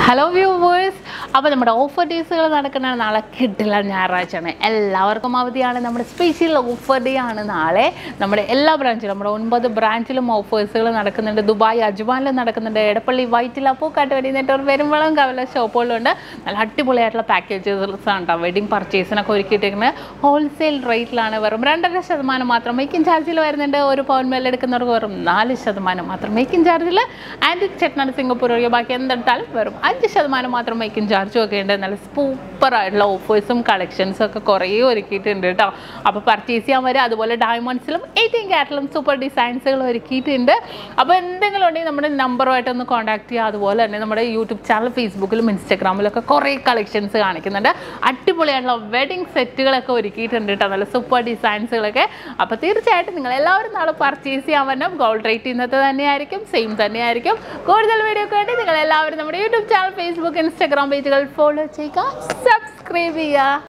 hello viewers അപ്പോൾ നമ്മുടെ offer ഡേയ്സുകൾ നടക്കുന്ന നാളെ കിട്ടില്ല ഞായറാഴ്ചയാണ് എല്ലാവർക്കും അവധിയാണ് നമ്മുടെ സ്പെഷ്യൽ ഓഫർ ഡേ ആണ് നാളെ നമ്മുടെ എല്ലാ ബ്രാഞ്ചിലും നമ്മുടെ ഒൻപത് ബ്രാഞ്ചിലും ഓഫേഴ്സുകൾ നടക്കുന്നുണ്ട് ദുബായ് അജ്മാനിൽ നടക്കുന്നുണ്ട് എടപ്പള്ളി വൈറ്റില പൂക്കാട്ടുവടി നെറ്റ്വർക്ക് പെരുമ്പളം കവല ഷോപ്പുകളുണ്ട് നല്ല അടിപൊളിയായിട്ടുള്ള പാക്കേജസ് ആണ് കേട്ടോ വെഡിങ് പർച്ചേസിനൊക്കെ ഒരുക്കിയിട്ടിരിക്കുന്നത് ഹോൾസെയിൽ റേറ്റിലാണ് വെറും രണ്ടര ശതമാനം മാത്രം മേക്കിംഗ് ചാർജിൽ വരുന്നുണ്ട് ഒരു പവൻ മേൽ എടുക്കുന്നവർക്ക് വെറും നാല് ശതമാനം മാത്രം മേക്കിംഗ് ചാർജിൽ ആൻറ്റി ചെട്നാട് സിംഗപ്പൂർ ഒഴികെ ബാക്കി എന്തെടുത്താലും വെറും അഞ്ച് ശതമാനം മാത്രം മേക്കിംഗ് ചാർജും ഒക്കെ ഉണ്ട് നല്ല സൂപ്പർ ആയിട്ടുള്ള ഓഫേഴ്സും കളക്ഷൻസും ഒക്കെ കുറേ ഒരുക്കിയിട്ടുണ്ട് കേട്ടോ അപ്പോൾ പർച്ചേസ് ചെയ്യാൻ വരെ അതുപോലെ ഡയമണ്ട്സിലും എയ്റ്റീൻ ക്യാറ്റിലും സൂപ്പർ ഡിസൈൻസുകൾ ഒരുക്കിയിട്ടുണ്ട് അപ്പോൾ എന്തെങ്കിലും ഉണ്ടെങ്കിൽ നമ്മുടെ നമ്പറുമായിട്ട് ഒന്ന് കോൺടാക്ട് ചെയ്യുക അതുപോലെ തന്നെ നമ്മുടെ യൂട്യൂബ് ചാനൽ ഫേസ്ബുക്കിലും ഇൻസ്റ്റാഗ്രാമിലും ഒക്കെ കുറേ കളക്ഷൻസ് കാണിക്കുന്നുണ്ട് അടിപൊളിയായിട്ടുള്ള വെഡിങ് സെറ്റുകളൊക്കെ ഒരുക്കിയിട്ടുണ്ട് കേട്ടോ നല്ല സൂപ്പർ ഡിസൈൻസുകളൊക്കെ അപ്പോൾ തീർച്ചയായിട്ടും നിങ്ങൾ എല്ലാവരും നാളെ പർച്ചേസ് ചെയ്യാൻ വരണം ഗോൾഡ് റേറ്റ് ഇന്നത്തെ തന്നെയായിരിക്കും സെയിം തന്നെയായിരിക്കും കൂടുതൽ വീഡിയോ ഒക്കെ വേണ്ടി നിങ്ങൾ എല്ലാവരും നമ്മുടെ യൂട്യൂബ് ചാനൽ ഫേസ്ബുക്ക് ഇൻസ്റ്റാഗ്രാം പേജുകൾ ഫോളോ ചെയ്യുക സബ്സ്ക്രൈബ് ചെയ്യുക